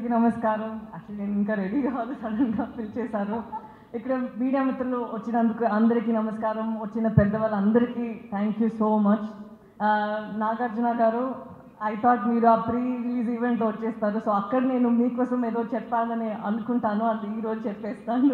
అందరికీ నమస్కారం అసలు నేను ఇంకా రెడీ కావాలి సడన్గా పిలిచేశారు ఇక్కడ మీడియా మిత్రులు వచ్చినందుకు అందరికీ నమస్కారం వచ్చిన పెద్దవాళ్ళందరికీ thank you so much Nagarjuna గారు ఐ థాట్ మీరు ఆ ప్రీ రిలీజ్ ఈవెంట్ వచ్చేస్తారు సో అక్కడ నేను మీకోసం ఏదో చెప్పాలని అనుకుంటాను అది ఈరోజు చెప్పేస్తాను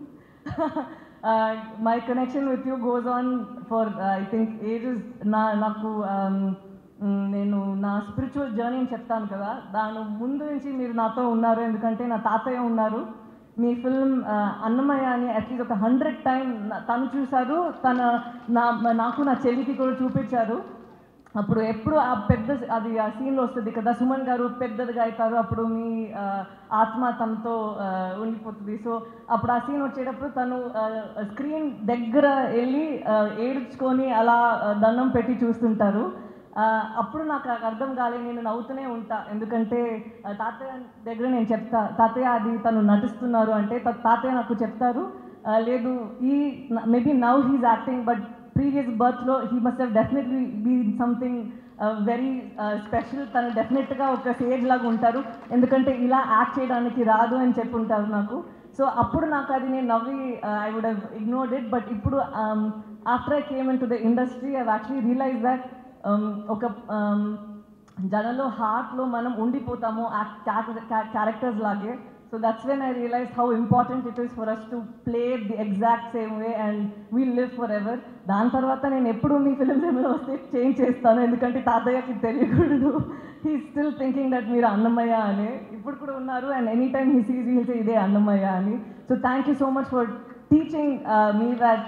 my connection with you goes on for I think ages నా నాకు um, మ్, నేను నా స్పిరిచువల్ జర్నీని చెప్తాను కదా దాని ముందు నుంచి మీరు నాతో ఉన్నారు ఎందుకంటే నా తాతయ్య ఉన్నారు మీ ఫిల్మ్ అన్నమయ్య అని అట్లీస్ట్ ఒక హండ్రెడ్ టైం తను చూశారు తన నా నాకు నా చెల్లికి కూడా చూపించారు అప్పుడు ఎప్పుడు ఆ పెద్ద అది ఆ సీన్లో వస్తుంది కదా సుమన్ గారు పెద్దదిగా అవుతారు అప్పుడు మీ ఆ, ఆత్మ తనతో ఆ, ఉండిపోతుంది సో అప్పుడు ఆ సీన్ వచ్చేటప్పుడు తను స్క్రీన్ దగ్గర వెళ్ళి ఆ, ఏడ్చుకొని అలా ఆ, దండం పెట్టి చూస్తుంటారు ఆ, అప్పుడు నాకు నాకు అర్థం కాలేదు నేను నవ్వుతూనే ఉంటా ఎందుకంటే ఆ, తాతయ్య దగ్గర నేను చెప్తా తాతయ్య అది తను నటిస్తున్నారు అంటే తా- తాతయ్య నాకు చెప్తారు ఆ, లేదు ఈ maybe now he's acting but previous బర్త్లో he must have definitely be something very special తను డెఫినెట్గా ఒక సేజ్ లాగా ఉంటారు ఎందుకంటే ఇలా యాక్ట్ చేయడానికి రాదు అని చెప్పి ఉంటారు నాకు సో అప్పుడు నాకు అది నేను నవ్వి I would have ignored it but ఇప్పుడు after I came in to the industry I actually realise that ఒక um, జనంలో హార్ట్లో మనం ఉండిపోతాము క్యారెక్టర్స్ లాగే so that's when I realise how important it is for us to play the exact same way and we'll live forever దాని తర్వాత నేను ఎప్పుడు మీ ఫిల్మ్స్ ఏమైనా వస్తే చేంజ్ చేస్తాను ఎందుకంటే తాతయ్యకి తెలియకూడదు హీ స్టిల్ థింకింగ్ దట్ మీరు అన్నమయ్య అని ఇప్పుడు కూడా ఉన్నారు and any time he sees he'll say ఇదే అన్నమయ్య అని so thank you so much for teaching me that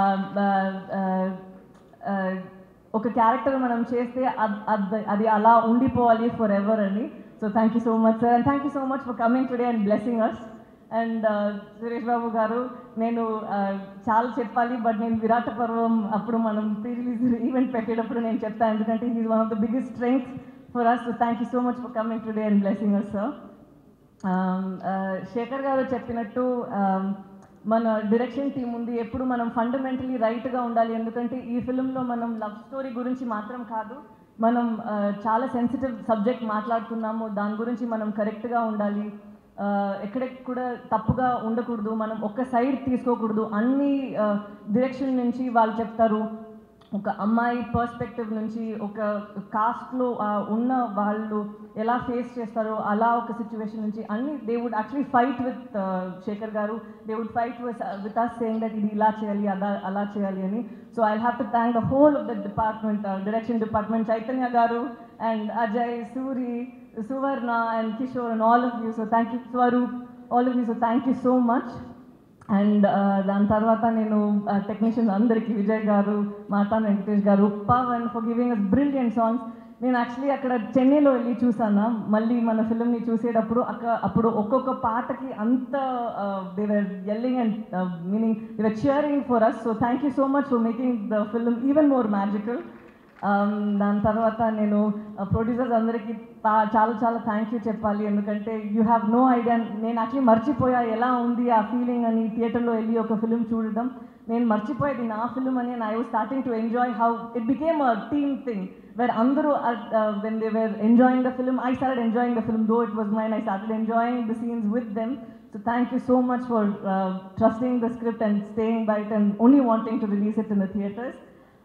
ఒక క్యారెక్టర్ మనం చేస్తే అద్- అద్- అది అలా ఉండిపోవాలి ఫర్ ఎవర్ అని so thank you so much sir and thank you so much for coming today and blessing us and Suresh Babu గారు నేను uh, చాలా చెప్పాలి బట్ నేను విరాట పర్వం అప్పుడు మనం ప్రీ రిలీజ్ ఈవెంట్ పెట్టేటప్పుడు నేను చెప్తాను ఎందుకంటే he's one of the biggest strength for us so thank you so much for coming today and blessing us sir um, ఆ, శేఖర్ గారు చెప్పినట్టు ఆమ్, మన డైరెక్షన్ టీం ఉంది ఎప్పుడు మనం ఫండమెంటలీ రైట్గా ఉండాలి ఎందుకంటే ఈ ఫిలింలో మనం లవ్ స్టోరీ గురించి మాత్రం కాదు మనం ఆ, చాలా సెన్సిటివ్ సబ్జెక్ట్ మాట్లాడుతున్నాము దాని గురించి మనం కరెక్ట్గా ఉండాలి ఆ, ఎక్కడికి కూడా తప్పుగా ఉండకూడదు మనం ఒక్క సైడ్ తీసుకోకూడదు అన్ని డైరెక్షన్ నుంచి వాళ్ళు చెప్తారు ఒక అమ్మాయి పర్స్పెక్టివ్ నుంచి ఒక కాస్ట్లో ఉన్న వాళ్ళు ఎలా ఫేస్ చేస్తారో అలా ఒక సిచ్యువేషన్ నుంచి అన్ని they would actually fight with Shekhar గారు they would fight with with us saying that ఇది ఇలా చేయాలి అలా అలా చేయాలి అని so I have to thank the whole of the department direction department Chaitanya గారు and Ajay Suri Suvarna and Kishore and all of you so thank you Swaroop all of you so thank you so much and దాని తర్వాత నేను టెక్నీషియన్స్ అందరికీ విజయ్ గారు మాతా వెంకటేష్ గారు Pavan for giving us brilliant songs నేను actually అక్కడ చెన్నైలో వెళ్ళి చూసాను మళ్ళీ మన ఫిల్మ్ని చూసేటప్పుడు అక్కడ అప్పుడు ఒక్కొక్క పాటకి అంత they were yelling and meaning they were cheering for us so thank you so much for making the film even more magical Um, దాని తర్వాత నేను ప్రొడ్యూసర్స్ అందరికీ తా- చాలా చాలా థ్యాంక్ యూ చెప్పాలి ఎందుకంటే యూ హ్యావ్ నో ఐడియా నేను యాక్చువల్లీ మర్చిపోయా ఎలా ఉంది ఆ ఫీలింగ్ అని థియేటర్లో వెళ్ళి ఒక ఫిలిం చూడడం నేను మర్చిపోయేది నా ఫిలిం అని I was starting to enjoy how it became a team thing where అందరూ when they were enjoying the film I started enjoying the film though it was mine I started enjoying the scenes with them so thank you so much for trusting the script and staying by it and only wanting to release it in the theatres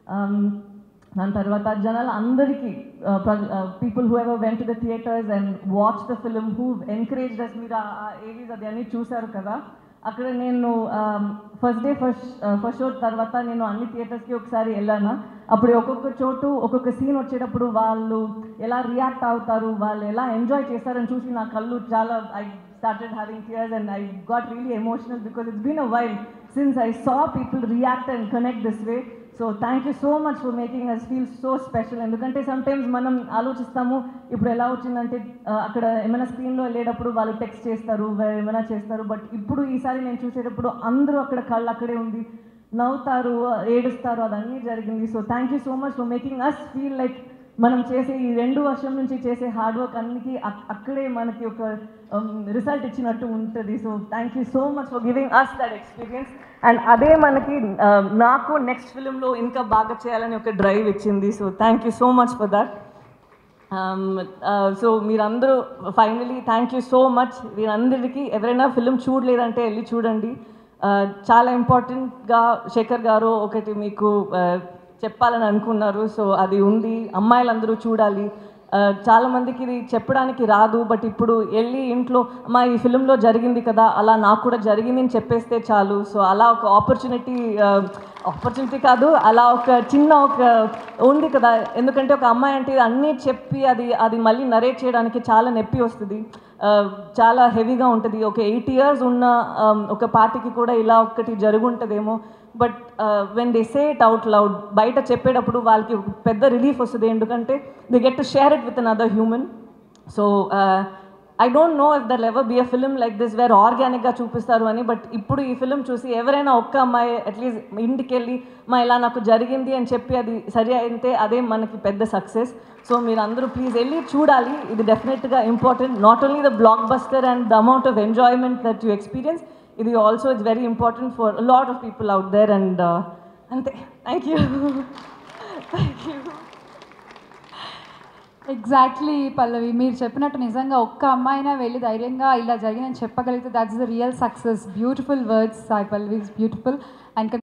దాని తర్వాత జనాలు అందరికీ people whoever went to the theatres and watch the film who encourage us మీరు ఆ AVs అది అన్నీ చూశారు కదా అక్కడ నేను first day first first show తర్వాత నేను అన్ని థియేటర్స్కి ఒకసారి వెళ్ళాను అప్పుడు ఒక్కొక్క చోటు ఒక్కొక్క సీన్ వచ్చేటప్పుడు వాళ్ళు ఎలా రియాక్ట్ అవుతారు వాళ్ళు ఎలా ఎంజాయ్ చేస్తారని చూసి నా కళ్ళు చాలా I started having tears and I got really emotional because it's been a while since I saw people react and connect this way. So thank you so much for making us feel so special ఎందుకంటే sometimes మనం ఆలోచిస్తాము ఇప్పుడు ఎలా వచ్చిందంటే ఆ, అక్కడ ఏమైనా స్క్రీన్లో వెళ్ళేటప్పుడు వాళ్ళు టెక్స్ట్ చేస్తారు వే- ఏమైనా చేస్తారు బట్ ఇప్పుడు ఈసారి నేను చూసేటప్పుడు అందరూ అక్కడ కళ్ళు అక్కడే ఉంది నవ్వుతారు ఏడుస్తారు అదన్నీ జరిగింది so thank you so much for making us feel like మనం చేసే ఈ రెండు వర్షం నుంచి చేసే హార్డ్ వర్క్ అన్నికి అక్- అక్కడే మనకి ఒక రిజల్ట్ ఇచ్చినట్టు ఉంటుంది so thank you so much for giving us that experience and అదే మనకి ఆ, నాకు నెక్స్ట్ ఫిలింలో ఇంకా బాగా చేయాలని ఒక డ్రైవ్ ఇచ్చింది so thank you so much for that so మీరందరూ finally thank you so much మీరందరికీ ఎవరైనా ఫిలిం చూడలేదంటే వెళ్ళి చూడండి Uh, చాలా ఇంపార్టెంట్గా శేఖర్ గారు ఒకటి మీకు uh, చెప్పాలని అనుకున్నారు సో అది ఉంది అమ్మాయిలందరూ చూడాలి Uh, చాలా మందికి ఇది చెప్పడానికి రాదు బట్ ఇప్పుడు వెళ్ళి ఇంట్లో అమ్మా ఈ ఫిలింలో జరిగింది కదా అలా నాకు కూడా జరిగింది అని చెప్పేస్తే చాలు సో అలా ఒక ఆపర్చునిటీ ఆపర్చునిటీ కాదు అలా ఒక చిన్న ఒక ఉంది కదా ఎందుకంటే ఒక అమ్మాయి అంటే అన్నీ చెప్పి అది అది మళ్ళీ నరేట్ చేయడానికి చాలా నొప్పి వస్తుంది ఆ, చాలా హెవీగా ఉంటుంది ఒక ఎయిట్ ఇయర్స్ ఉన్న um, ఒక పార్టీకి కూడా ఇలా ఒక్కటి జరుగుంటుందేమో but when they say it out loud బయట చెప్పేటప్పుడు వాళ్ళకి ఒక పెద్ద రిలీఫ్ వస్తుంది ఎందుకంటే they get to share it with another human so I don't know if there ever be a film like this where ఆర్గానిక్గా చూపిస్తారు అని బట్ ఇప్పుడు ఈ ఫిలిం చూసి ఎవరైనా ఒక్క అమ్మాయి అట్లీస్ట్ ఇంటికి వెళ్ళి మా ఇలా నాకు జరిగింది అని చెప్పి అది సరి అయితే అదే మనకి పెద్ద సక్సెస్ సో మీరు అందరూ ప్లీజ్ వెళ్ళి చూడాలి ఇది డెఫినెట్గా important not only the blockbuster and the amount of enjoyment that you experience ఇది also it's very important for lot of people out there and అంతే thank you thank you exactly Pallavi మీరు చెప్పినట్టు నిజంగా ఒక్క అమ్మాయినా వెళ్ళి ధైర్యంగా ఇలా జరిగిందని చెప్పగలిగితే that's the real success beautiful words Sai Pallavi is beautiful and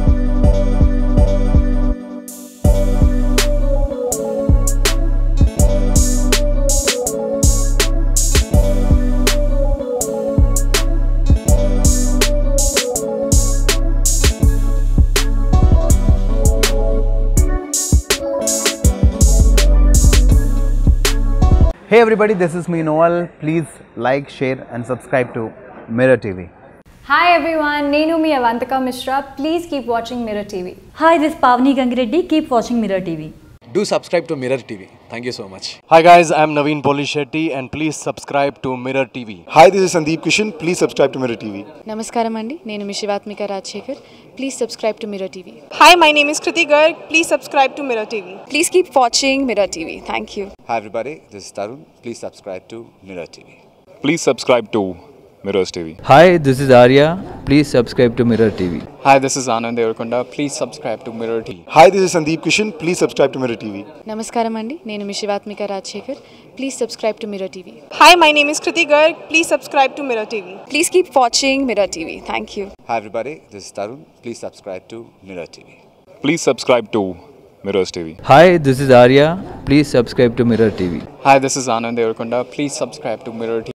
Hey everybody, this is me Noel. Please like, share, and subscribe to Mirror TV. Hi everyone, Nenu mi Avantika Mishra. Please keep watching Mirror TV. Hi, this is Pavni Gangireddy. Keep watching Mirror TV. Do subscribe to Mirror TV. Thank you so much. Hi guys, I'm Naveen Polishetty and please subscribe to Mirror TV. Hi, this is Sandeep Kishan. Please subscribe to Mirror TV. నమస్కారం అండి నేను మీ Shivathmika Rajasekhar please subscribe to Mirror TV Hi, my name is Kriti Garg. Please subscribe to Mirror TV. Please keep watching Mirror TV thank you Hi everybody, this is Tarun. Please subscribe to Mirror TV. Please subscribe to Mirrors TV. Hi, this is Arya. Please subscribe to Mirror TV. Hi, this is Anand Devarakonda. Please subscribe to Mirror TV. Hi, this is Sandeep Kishan. Please subscribe to Mirror TV. నమస్కారం అండి నేను మీ Shivathmika Rajasekhar please subscribe to Mirror TV Hi, my name is Kriti Garg. Please subscribe to Mirror TV. Please keep watching Mirror TV thank you Hi everybody, this is Tarun. Please subscribe to Mirror TV. Please subscribe to Mirrors TV. Hi, this is Arya. Please subscribe to Mirror TV. Hi, this is Anand Devarakonda. Please subscribe to Mirror TV.